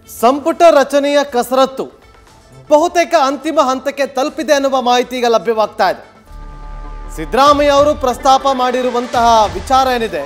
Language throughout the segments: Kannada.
ಸಂಪುಟ ರಚನೆಯ ಕಸರತ್ತು ಬಹುತೇಕ ಅಂತಿಮ ಹಂತಕ್ಕೆ ತಲುಪಿದೆ ಅನ್ನುವ ಮಾಹಿತಿ ಈಗ ಲಭ್ಯವಾಗ್ತಾ ಇದೆ ಸಿದ್ದರಾಮಯ್ಯ ಅವರು ಪ್ರಸ್ತಾಪ ಮಾಡಿರುವಂತಹ ವಿಚಾರ ಏನಿದೆ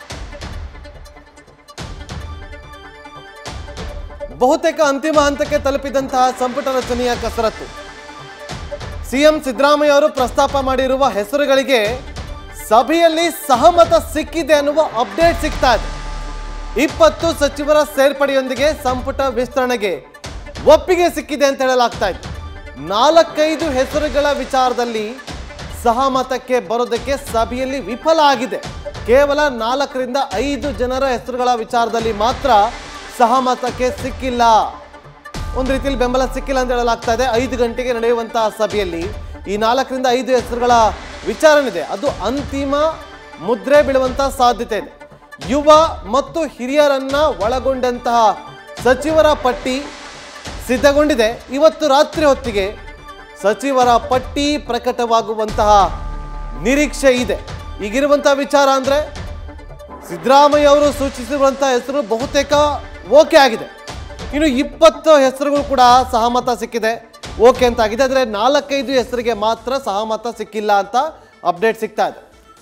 ಬಹುತೇಕ ಅಂತಿಮ ಹಂತಕ್ಕೆ ತಲುಪಿದಂತಹ ಸಂಪುಟ ರಚನೆಯ ಕಸರತ್ತು ಸಿಎಂ ಸಿದ್ದರಾಮಯ್ಯ ಅವರು ಪ್ರಸ್ತಾಪ ಮಾಡಿರುವ ಹೆಸರುಗಳಿಗೆ ಸಭೆಯಲ್ಲಿ ಸಹಮತ ಸಿಕ್ಕಿದೆ ಅನ್ನುವ ಅಪ್ಡೇಟ್ ಸಿಗ್ತಾ ಇದೆ ಇಪ್ಪತ್ತು ಸಚಿವರ ಸೇರ್ಪಡೆಯೊಂದಿಗೆ ಸಂಪುಟ ವಿಸ್ತರಣೆಗೆ ಒಪ್ಪಿಗೆ ಸಿಕ್ಕಿದೆ ಅಂತ ಹೇಳಲಾಗ್ತಾ ಇತ್ತು ನಾಲ್ಕೈದು ಹೆಸರುಗಳ ವಿಚಾರದಲ್ಲಿ ಸಹಮತಕ್ಕೆ ಬರೋದಕ್ಕೆ ಸಭೆಯಲ್ಲಿ ವಿಫಲ ಆಗಿದೆ ಕೇವಲ ನಾಲ್ಕರಿಂದ ಐದು ಜನರ ಹೆಸರುಗಳ ವಿಚಾರದಲ್ಲಿ ಮಾತ್ರ ಸಹಮತಕ್ಕೆ ಸಿಕ್ಕಿಲ್ಲ ಒಂದು ರೀತಿಯಲ್ಲಿ ಬೆಂಬಲ ಸಿಕ್ಕಿಲ್ಲ ಅಂತ ಹೇಳಲಾಗ್ತಾ ಇದೆ ಐದು ಗಂಟೆಗೆ ನಡೆಯುವಂತಹ ಸಭೆಯಲ್ಲಿ ಈ ನಾಲ್ಕರಿಂದ ಐದು ಹೆಸರುಗಳ ವಿಚಾರಣೆ ಅದು ಅಂತಿಮ ಮುದ್ರೆ ಬೀಳುವಂತಹ ಸಾಧ್ಯತೆ ಇದೆ ಯುವ ಮತ್ತು ಹಿರಿಯರನ್ನ ಒಳಗೊಂಡಂತಹ ಸಚಿವರ ಪಟ್ಟಿ ಸಿದ್ಧಗೊಂಡಿದೆ ಇವತ್ತು ರಾತ್ರಿ ಹೊತ್ತಿಗೆ ಸಚಿವರ ಪಟ್ಟಿ ಪ್ರಕಟವಾಗುವಂತಹ ನಿರೀಕ್ಷೆ ಇದೆ ಈಗಿರುವಂತಹ ವಿಚಾರ ಅಂದ್ರೆ ಸಿದ್ದರಾಮಯ್ಯ ಅವರು ಸೂಚಿಸಿರುವಂತಹ ಹೆಸರು ಬಹುತೇಕ ಓಕೆ ಆಗಿದೆ ಇನ್ನು ಇಪ್ಪತ್ತು ಹೆಸರುಗಳು ಕೂಡ ಸಹಮತ ಸಿಕ್ಕಿದೆ ಓಕೆ ಅಂತ ಆಗಿದೆ ಆದರೆ ನಾಲ್ಕೈದು ಹೆಸರಿಗೆ ಮಾತ್ರ ಸಹಮತ ಸಿಕ್ಕಿಲ್ಲ ಅಂತ ಅಪ್ಡೇಟ್ ಸಿಗ್ತಾ ಇದೆ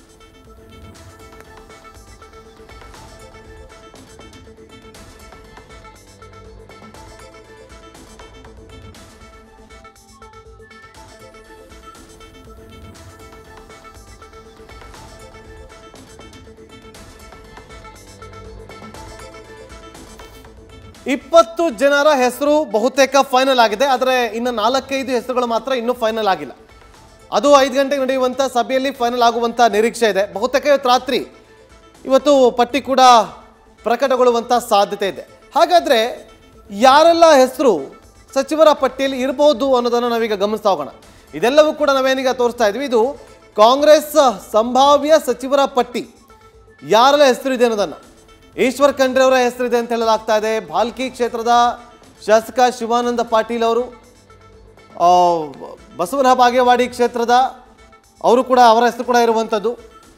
ಇಪ್ಪತ್ತು ಜನರ ಹೆಸರು ಬಹುತೇಕ ಫೈನಲ್ ಆಗಿದೆ ಆದರೆ ಇನ್ನು ನಾಲ್ಕೈದು ಹೆಸರುಗಳು ಮಾತ್ರ ಇನ್ನೂ ಫೈನಲ್ ಆಗಿಲ್ಲ ಅದು ಐದು ಗಂಟೆಗೆ ನಡೆಯುವಂಥ ಸಭೆಯಲ್ಲಿ ಫೈನಲ್ ಆಗುವಂಥ ನಿರೀಕ್ಷೆ ಇದೆ ಬಹುತೇಕ ಇವತ್ತು ರಾತ್ರಿ ಇವತ್ತು ಪಟ್ಟಿ ಕೂಡ ಪ್ರಕಟಗೊಳ್ಳುವಂಥ ಸಾಧ್ಯತೆ ಇದೆ ಹಾಗಾದರೆ ಯಾರೆಲ್ಲ ಹೆಸರು ಸಚಿವರ ಪಟ್ಟಿಯಲ್ಲಿ ಇರಬಹುದು ಅನ್ನೋದನ್ನು ನಾವೀಗ ಗಮನಿಸ್ತಾ ಹೋಗೋಣ ಇದೆಲ್ಲವೂ ಕೂಡ ನಾವೇನೀಗ ತೋರಿಸ್ತಾ ಇದ್ವಿ ಇದು ಕಾಂಗ್ರೆಸ್ ಸಂಭಾವ್ಯ ಸಚಿವರ ಪಟ್ಟಿ ಯಾರೆಲ್ಲ ಹೆಸರು ಇದೆ ಅನ್ನೋದನ್ನು ಈಶ್ವರ್ ಖಂಡ್ರೆ ಅವರ ಹೆಸರಿದೆ ಅಂತ ಹೇಳಲಾಗ್ತಾ ಇದೆ ಭಾಲ್ಕಿ ಕ್ಷೇತ್ರದ ಶಾಸಕ ಶಿವಾನಂದ ಪಾಟೀಲ್ ಅವರು ಆ, ಬಸವನ ಬಾಗೇವಾಡಿ ಕ್ಷೇತ್ರದ ಅವರು ಕೂಡ ಅವರ ಹೆಸರು ಕೂಡ ಇರುವಂಥದ್ದು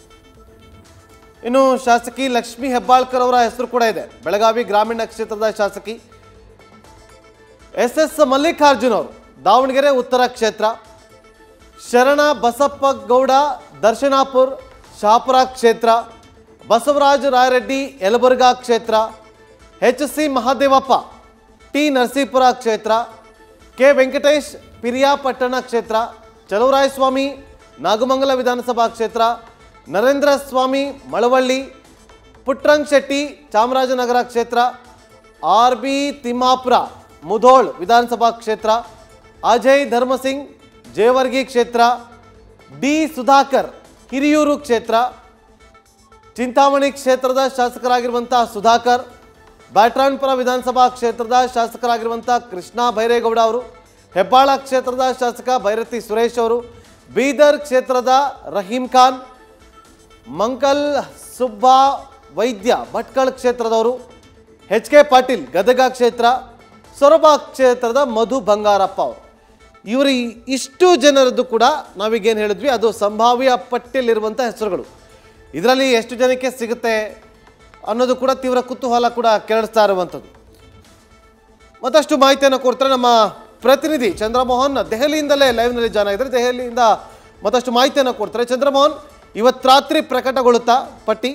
ಇನ್ನು ಶಾಸಕಿ ಲಕ್ಷ್ಮಿ ಹೆಬ್ಬಾಳ್ಕರ್ ಅವರ ಹೆಸರು ಕೂಡ ಇದೆ ಬೆಳಗಾವಿ ಗ್ರಾಮೀಣ ಕ್ಷೇತ್ರದ ಶಾಸಕಿ ಎಸ್ ಎಸ್ ಮಲ್ಲಿಕಾರ್ಜುನ್ ಅವರು ದಾವಣಗೆರೆ ಉತ್ತರ ಕ್ಷೇತ್ರ ಶರಣ ಬಸಪ್ಪ ಗೌಡ ದರ್ಶನಾಪುರ್ ಶಹಾಪುರ ಕ್ಷೇತ್ರ ಬಸವರಾಜ ರಾಯರೆಡ್ಡಿ ಯಲಬುರ್ಗಾ ಕ್ಷೇತ್ರ H C Mahadevappa T Narasipura ಕ್ಷೇತ್ರ ಕೆ ವೆಂಕಟೇಶ್ ಪಿರಿಯಾಪಟ್ಟಣ ಕ್ಷೇತ್ರ ಚಲುವರಾಯಸ್ವಾಮಿ ನಾಗಮಂಗಲ ವಿಧಾನಸಭಾ ಕ್ಷೇತ್ರ ನರೇಂದ್ರ ಸ್ವಾಮಿ ಮಳವಳ್ಳಿ ಪುಟ್ರಂಗ್ ಶೆಟ್ಟಿ ಚಾಮರಾಜನಗರ ಕ್ಷೇತ್ರ ಆರ್ ಬಿ ತಿಮ್ಮಾಪುರ ಮುಧೋಳ್ ವಿಧಾನಸಭಾ ಕ್ಷೇತ್ರ ಅಜಯ್ ಧರ್ಮಸಿಂಗ್ ಜೇವರ್ಗಿ ಕ್ಷೇತ್ರ ಡಿ ಸುಧಾಕರ್ ಹಿರಿಯೂರು ಕ್ಷೇತ್ರ ಚಿಂತಾಮಣಿ ಕ್ಷೇತ್ರದ ಶಾಸಕರಾಗಿರುವಂತಹ ಸುಧಾಕರ್ ಬ್ಯಾಟ್ರಾನ್ಪುರ ವಿಧಾನಸಭಾ ಕ್ಷೇತ್ರದ ಶಾಸಕರಾಗಿರುವಂತಹ ಕೃಷ್ಣ ಬೈರೇಗೌಡ ಅವರು ಹೆಬ್ಬಾಳ ಕ್ಷೇತ್ರದ ಶಾಸಕ ಭೈರತಿ ಸುರೇಶ್ ಅವರು ಬೀದರ್ ಕ್ಷೇತ್ರದ ರಹೀಂ ಖಾನ್ ಮಂಕಲ್ ಸುಬ್ಬಾ ವೈದ್ಯ ಭಟ್ಕಳ ಕ್ಷೇತ್ರದವರು ಎಚ್ ಕೆ ಪಾಟೀಲ್ ಗದಗ ಕ್ಷೇತ್ರ ಸೊರಬ ಕ್ಷೇತ್ರದ ಮಧು ಬಂಗಾರಪ್ಪ ಅವರು ಇವರು ಈ- ಇಷ್ಟು ಜನರದ್ದು ಕೂಡ ನಾವೀಗೇನು ಹೇಳಿದ್ವಿ ಅದು ಸಂಭಾವ್ಯ ಪಟ್ಟಿಯಲ್ಲಿರುವಂಥ ಹೆಸರುಗಳು ಇದರಲ್ಲಿ ಎಷ್ಟು ಜನಕ್ಕೆ ಸಿಗುತ್ತೆ ಅನ್ನೋದು ಕೂಡ ತೀವ್ರ ಕುತೂಹಲ ಕೂಡ ಕೆರಳಿಸ್ತಾ ಇರುವಂಥದ್ದು ಮತ್ತಷ್ಟು ಮಾಹಿತಿಯನ್ನು ಕೊಡ್ತಾರೆ ನಮ್ಮ ಪ್ರತಿನಿಧಿ ಚಂದ್ರಮೋಹನ್ ದೆಹಲಿಯಿಂದಲೇ ಲೈವ್ನಲ್ಲಿ ಜಾಯ್ನ್ ಆಗಿದ್ದಾರೆ ದೆಹಲಿಯಿಂದ ಮತ್ತಷ್ಟು ಮಾಹಿತಿಯನ್ನು ಕೊಡ್ತಾರೆ ಚಂದ್ರಮೋಹನ್ ಇವತ್ತು ರಾತ್ರಿ ಪ್ರಕಟಗೊಳ್ಳುತ್ತಾ ಪಟ್ಟಿ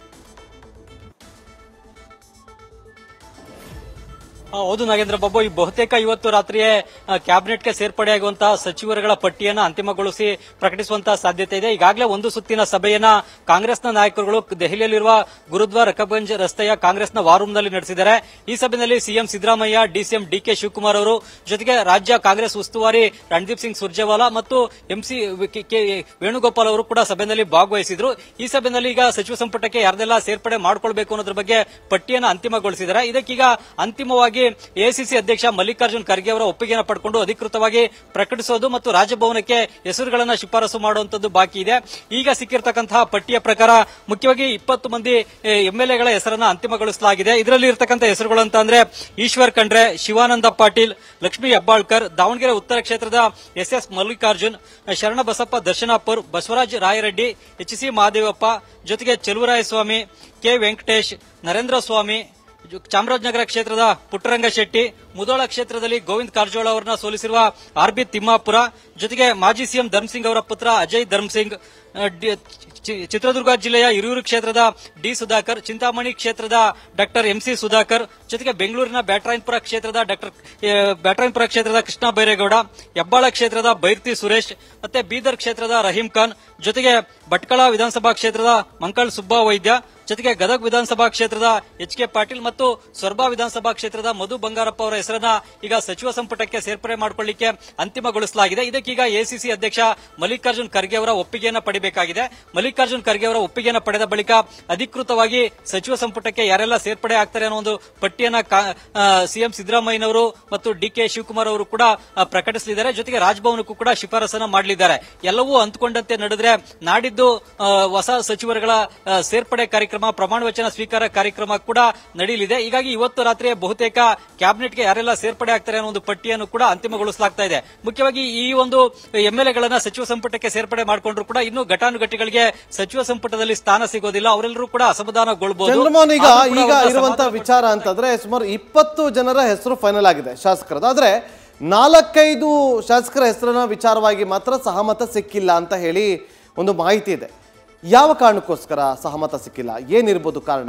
ಆ, ಹೌದು ನಾಗೇಂದ್ರ ಬಾಬು ಈ ಬಹುತೇಕ ಇವತ್ತು ರಾತ್ರಿಯೇ ಆ, ಕ್ಯಾಬಿನೆಟ್ಗೆ ಸೇರ್ಪಡೆಯಾಗುವಂತಹ ಸಚಿವರುಗಳ ಪಟ್ಟಿಯನ್ನ ಅಂತಿಮಗೊಳಿಸಿ ಪ್ರಕಟಿಸುವಂತಹ ಸಾಧ್ಯತೆ ಇದೆ ಈಗಾಗಲೇ ಒಂದು ಸುತ್ತಿನ ಸಭೆಯನ್ನ ಕಾಂಗ್ರೆಸ್ನ ನಾಯಕರುಗಳು ದೆಹಲಿಯಲ್ಲಿರುವ ಗುರುದ್ವಾರ ರಕಬಂಜ್ ರಸ್ತೆಯ ಕಾಂಗ್ರೆಸ್ನ ವಾರ್ ರೂಮ್ನಲ್ಲಿ ನಡೆಸಿದ್ದಾರೆ ಈ ಸಭೆಯಲ್ಲಿ CM Siddaramaiah DCM DK Shivakumar ಅವರು ಜೊತೆಗೆ ರಾಜ್ಯ ಕಾಂಗ್ರೆಸ್ ಉಸ್ತುವಾರಿ ರಣದೀಪ್ ಸಿಂಗ್ ಸುರ್ಜೇವಾಲಾ ಮತ್ತು ಎಂಸಿ ಕೆ ವೇಣುಗೋಪಾಲ್ ಅವರು ಕೂಡ ಸಭೆಯಲ್ಲಿ ಭಾಗವಹಿಸಿದ್ರು ಈ ಸಭೆಯಲ್ಲಿ ಈಗ ಸಚಿವ ಸಂಪುಟಕ್ಕೆ ಯಾರ್ದೆಲ್ಲ ಸೇರ್ಪಡೆ ಮಾಡಿಕೊಳ್ಬೇಕು ಅನ್ನೋದ್ರ ಬಗ್ಗೆ ಪಟ್ಟಿಯನ್ನು ಅಂತಿಮಗೊಳಿಸಿದ್ದಾರೆ ಇದಕ್ಕೀಗ ಅಂತಿಮವಾಗಿ ಎಐಸಿಸಿ ಅಧ್ಯಕ್ಷ ಮಲ್ಲಿಕಾರ್ಜುನ್ ಖರ್ಗೆ ಅವರ ಒಪ್ಪಿಗೆಯನ್ನು ಪಡ್ಕೊಂಡು ಅಧಿಕೃತವಾಗಿ ಪ್ರಕಟಿಸೋದು ಮತ್ತು ರಾಜಭವನಕ್ಕೆ ಹೆಸರುಗಳನ್ನು ಶಿಫಾರಸು ಮಾಡುವಂತದ್ದು ಬಾಕಿ ಇದೆ ಈಗ ಸಿಕ್ಕಿರ್ತಕ್ಕಂತಹ ಪಟ್ಟಿಯ ಪ್ರಕಾರ ಮುಖ್ಯವಾಗಿ ಇಪ್ಪತ್ತು ಮಂದಿ ಎಂಎಲ್ಎಗಳ ಹೆಸರನ್ನ ಅಂತಿಮಗೊಳಿಸಲಾಗಿದೆ ಇದರಲ್ಲಿ ಇರತಕ್ಕಂಥ ಹೆಸರುಗಳು ಅಂತ ಅಂದ್ರೆ ಈಶ್ವರ್ ಖಂಡ್ರೆ ಶಿವಾನಂದ ಪಾಟೀಲ್ ಲಕ್ಷ್ಮೀ ಹೆಬ್ಬಾಳ್ಕರ್ ದಾವಣಗೆರೆ ಉತ್ತರ ಕ್ಷೇತ್ರದ S S Mallikarjun Sharanabasappa Darshanapur Basavaraj Rayareddy H C Mahadevappa ಜೊತೆಗೆ ಚೆಲುವರಾಯಸ್ವಾಮಿ ಕೆ ವೆಂಕಟೇಶ್ ನರೇಂದ್ರ ಸ್ವಾಮಿ ಜು- ಚಾಮರಾಜನಗರ ಕ್ಷೇತ್ರದ ಪುಟ್ಟರಂಗ ಶೆಟ್ಟಿ ಮುದೋಳ ಕ್ಷೇತ್ರದಲ್ಲಿ ಗೋವಿಂದ್ ಕಾರಜೋಳ ಅವರನ್ನ ಸೋಲಿಸಿರುವ ಆರ್ ಬಿ ತಿಮ್ಮಾಪುರ ಜೊತೆಗೆ ಮಾಜಿ ಸಿಎಂ ಧರ್ಮಸಿಂಗ್ ಅವರ ಪುತ್ರ ಅಜಯ್ ಧರ್ಮಸಿಂಗ್ ಆ, ಡಿ- ಚಿ- ಚಿತ್ರದುರ್ಗ ಜಿಲ್ಲೆಯ ಹಿರಿಯೂರು ಕ್ಷೇತ್ರದ ಡಿ ಸುಧಾಕರ್ ಚಿಂತಾಮಣಿ ಕ್ಷೇತ್ರದ ಡಾಕ್ಟರ್ ಎಂಸಿ ಸುಧಾಕರ್ ಜೊತೆಗೆ ಬೆಂಗಳೂರಿನ ಬ್ಯಾಟರಾಯನ್ಪುರ ಕ್ಷೇತ್ರದ ಡಾಕ್ಟರ್ ಬ್ಯಾಟರಾಯನ್ಪುರ ಕ್ಷೇತ್ರದ ಕೃಷ್ಣ ಬೈರೇಗೌಡ ಹೆಬ್ಬಾಳ ಕ್ಷೇತ್ರದ ಬೈರ್ತಿ ಸುರೇಶ್ ಮತ್ತೆ ಬೀದರ್ ಕ್ಷೇತ್ರದ ರಹೀಂ ಖಾನ್ ಜೊತೆಗೆ ಭಟ್ಕಳ ವಿಧಾನಸಭಾ ಕ್ಷೇತ್ರದ ಮಂಕಳ್ ಸುಬ್ಬಾ ವೈದ್ಯ ಜೊತೆಗೆ ಗದಗ್ ವಿಧಾನಸಭಾ ಕ್ಷೇತ್ರದ ಎಚ್ ಕೆ ಪಾಟೀಲ್ ಮತ್ತು ಸೊರಬಾ ವಿಧಾನಸಭಾ ಕ್ಷೇತ್ರದ ಮಧು ಬಂಗಾರಪ್ಪ ಅವರ ಹೆಸರನ್ನ ಈಗ ಸಚಿವ ಸಂಪುಟಕ್ಕೆ ಸೇರ್ಪಡೆ ಮಾಡಿಕೊಳ್ಳಿಕ್ಕೆ ಅಂತಿಮಗೊಳಿಸಲಾಗಿದೆ ಇದಕ್ಕೀಗ ಎಸಿಸಿ ಅಧ್ಯಕ್ಷ ಮಲ್ಲಿಕಾರ್ಜುನ್ ಖರ್ಗೆ ಅವರ ಒಪ್ಪಿಗೆಯನ್ನು ಪಡಿಬೇಕಾಗಿದೆ ಮಲ್ಲಿಕಾರ್ಜುನ್ ಖರ್ಗೆ ಅವರ ಒಪ್ಪಿಗೆಯನ್ನು ಪಡೆದ ಬಳಿಕ ಅಧಿಕೃತವಾಗಿ ಸಚಿವ ಸಂಪುಟಕ್ಕೆ ಯಾರೆಲ್ಲ ಸೇರ್ಪಡೆ ಆಗ್ತಾರೆ ಅನ್ನೋ ಒಂದು ಪಟ್ಟಿಯನ್ನ ಸಿಎಂ ಸಿದ್ದರಾಮಯ್ಯನವರು ಮತ್ತು ಡಿ ಕೆ ಶಿವಕುಮಾರ್ ಅವರು ಕೂಡ ಆ, ಪ್ರಕಟಿಸಲಿದ್ದಾರೆ ಜೊತೆಗೆ ರಾಜಭವನಕ್ಕೂ ಕೂಡ ಶಿಫಾರಸನ್ನ ಮಾಡಲಿದ್ದಾರೆ ಎಲ್ಲವೂ ಅಂದುಕೊಂಡಂತೆ ನಡೆದ್ರೆ ನಾಡಿದ್ದು ಆ, ಹೊಸ ಸಚಿವರುಗಳ ಆ, ಸೇರ್ಪಡೆ ಕಾರ್ಯಕ್ರಮ ಪ್ರಮಾಣ ವಚನ ಸ್ವೀಕಾರ ಕಾರ್ಯಕ್ರಮ ಕೂಡ ನಡೆಯಲಿದೆ ಹೀಗಾಗಿ ಇವತ್ತು ರಾತ್ರಿ ಬಹುತೇಕ ಕ್ಯಾಬಿನೆಟ್ಗೆ ಯಾರೆಲ್ಲ ಸೇರ್ಪಡೆ ಆಗ್ತಾರೆ ಅನ್ನೋ ಒಂದು ಪಟ್ಟಿಯನ್ನು ಕೂಡ ಅಂತಿಮಗೊಳಿಸಲಾಗ್ತಾ ಇದೆ ಮುಖ್ಯವಾಗಿ ಈ ಒಂದು ಎಂಎಲ್ಎಗಳನ್ನ ಸಚಿವ ಸಂಪುಟಕ್ಕೆ ಸೇರ್ಪಡೆ ಮಾಡಿಕೊಂಡ್ರು ಕೂಡ ಇನ್ನು ಘಟಾನುಘಟಿಗಳಿಗೆ ಸಚಿವ ಸಂಪುಟದಲ್ಲಿ ಸ್ಥಾನ ಸಿಗೋದಿಲ್ಲ ಅವರೆಲ್ಲರೂ ಕೂಡ ಅಸಮಾಧಾನಗೊಳ್ಬಹುದು ಚಂದ್ರಮೋಹನ್ ಈಗ ಆದ್ರೂ ಕೂಡ ಈಗ ಅವ್ರನ್ನ ಇರುವಂತ ಸಮಾಧಾನ ವಿಚಾರ ಅಂತಂದ್ರೆ ಸುಮಾರು ಇಪ್ಪತ್ತು ಜನರ ಹೆಸರು ಫೈನಲ್ ಆಗಿದೆ ಶಾಸಕರದ್ದು ಆದ್ರೆ ನಾಲ್ಕೈದು ಶಾಸಕರ ಹೆಸರನ್ನ ವಿಚಾರವಾಗಿ ಮಾತ್ರ ಸಹಮತ ಸಿಕ್ಕಿಲ್ಲ ಅಂತ ಹೇಳಿ ಒಂದು ಮಾಹಿತಿ ಇದೆ ಯಾವ ಕಾರಣಕ್ಕೋಸ್ಕರ ಸಹಮತ ಸಿಕ್ಕಿಲ್ಲ ಏನಿರ್ಬೋದು ಕಾರಣ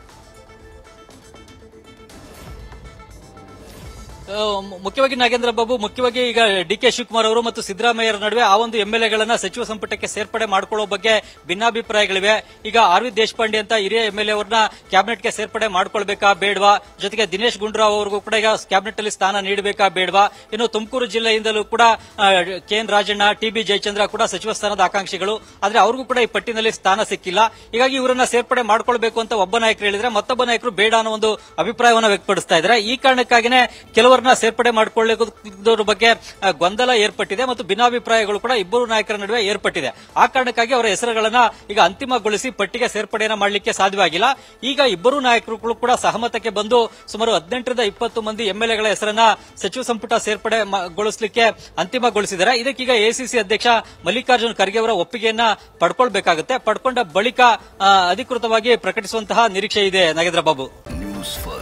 ಆ, ಮು- ಮುಖ್ಯವಾಗಿ ನಾಗೇಂದ್ರ ಬಾಬು ಮುಖ್ಯವಾಗಿ ಈಗ ಡಿ ಕೆ ಶಿವಕುಮಾರ್ ಅವರು ಮತ್ತು ಸಿದ್ದರಾಮಯ್ಯರ ನಡುವೆ ಆ ಒಂದು ಎಂಎಲ್ಎಗಳನ್ನ ಸಚಿವ ಸಂಪುಟಕ್ಕೆ ಸೇರ್ಪಡೆ ಮಾಡಿಕೊಳ್ಳೋ ಬಗ್ಗೆ ಭಿನ್ನಾಭಿಪ್ರಾಯಗಳಿವೆ ಈಗ ಆರ್ ವಿ ದೇಶಪಾಂಡೆ ಅಂತ ಹಿರಿಯ ಎಂಎಲ್ಎ ಅವರನ್ನ ಕ್ಯಾಬಿನೆಟ್ಗೆ ಸೇರ್ಪಡೆ ಮಾಡ್ಕೊಳ್ಬೇಕಾ ಬೇಡವಾ ಜೊತೆಗೆ ದಿನೇಶ್ ಗುಂಡೂರಾವ್ ಅವರಿಗೂ ಕೂಡ ಈಗ ಕ್ಯಾಬಿನೆಟ್ ಅಲ್ಲಿ ಸ್ಥಾನ ನೀಡಬೇಕಾ ಬೇಡವಾ ಇನ್ನು ತುಮಕೂರು ಜಿಲ್ಲೆಯಿಂದಲೂ ಕೂಡ K N Rajanna T B Jayachandra ಕೂಡ ಸಚಿವ ಸ್ಥಾನದ ಆಕಾಂಕ್ಷಿಗಳು ಆದ್ರೆ ಅವ್ರಿಗೂ ಕೂಡ ಈ ಪಟ್ಟಿನಲ್ಲಿ ಸ್ಥಾನ ಸಿಕ್ಕಿಲ್ಲ ಹೀಗಾಗಿ ಇವರನ್ನ ಸೇರ್ಪಡೆ ಮಾಡ್ಕೊಳ್ಬೇಕು ಅಂತ ಒಬ್ಬ ನಾಯಕರು ಹೇಳಿದ್ರೆ ಮತ್ತೊಬ್ಬ ನಾಯಕರು ಬೇಡ ಅನ್ನೋ ಒಂದು ಅಭಿಪ್ರಾಯವನ್ನು ವ್ಯಕ್ತಪಡಿಸ್ತಾ ಇದ್ದಾರೆ ಈ ಕಾರಣಕ್ಕಾಗಿನೇ ಕೆಲವರನ್ನ ಸೇರ್ಪಡೆ ಮಾಡಿಕೊಳ್ಳೋದ್ರ ಬಗ್ಗೆ ಆ, ಗೊಂದಲ ಏರ್ಪಟ್ಟಿದೆ ಮತ್ತು ಭಿನ್ನಾಭಿಪ್ರಾಯಗಳು ಕೂಡ ಇಬ್ಬರು ನಾಯಕರ ನಡುವೆ ಏರ್ಪಟ್ಟಿದೆ ಆ ಕಾರಣಕ್ಕಾಗಿ ಅವರ ಹೆಸರುಗಳನ್ನ ಈಗ ಅಂತಿಮಗೊಳಿಸಿ ಪಟ್ಟಿಗೆ ಸೇರ್ಪಡೆಯನ್ನ ಮಾಡಲಿಕ್ಕೆ ಸಾಧ್ಯವಾಗಿಲ್ಲ ಈಗ ಇಬ್ಬರು ನಾಯಕರು ಕೂಡ ಸಹಮತಕ್ಕೆ ಬಂದು ಸುಮಾರು ಹದಿನೆಂಟರಿಂದ ಇಪ್ಪತ್ತು ಮಂದಿ ಎಂಎಲ್ಎಗಳ ಹೆಸರನ್ನ ಸಚಿವ ಸಂಪುಟ ಸೇರ್ಪಡೆ ಮಾ- ಗೊಳಿಸಲಿಕ್ಕೆ ಅಂತಿಮಗೊಳಿಸಿದ್ದಾರೆ ಇದಕ್ಕೀಗ ಎಸಿಸಿ ಅಧ್ಯಕ್ಷ ಮಲ್ಲಿಕಾರ್ಜುನ್ ಖರ್ಗೆ ಅವರ ಒಪ್ಪಿಗೆಯನ್ನ ಪಡ್ಕೊಳ್ಬೇಕಾಗುತ್ತೆ ಪಡ್ಕೊಂಡ ಬಳಿಕ ಆ, ಅಧಿಕೃತವಾಗಿ ಪ್ರಕಟಿಸುವಂತಹ ನಿರೀಕ್ಷೆ ಇದೆ ನಾಗೇಂದ್ರ ಬಾಬು ನ್ಯೂಸ್ ಫಸ್ಟ್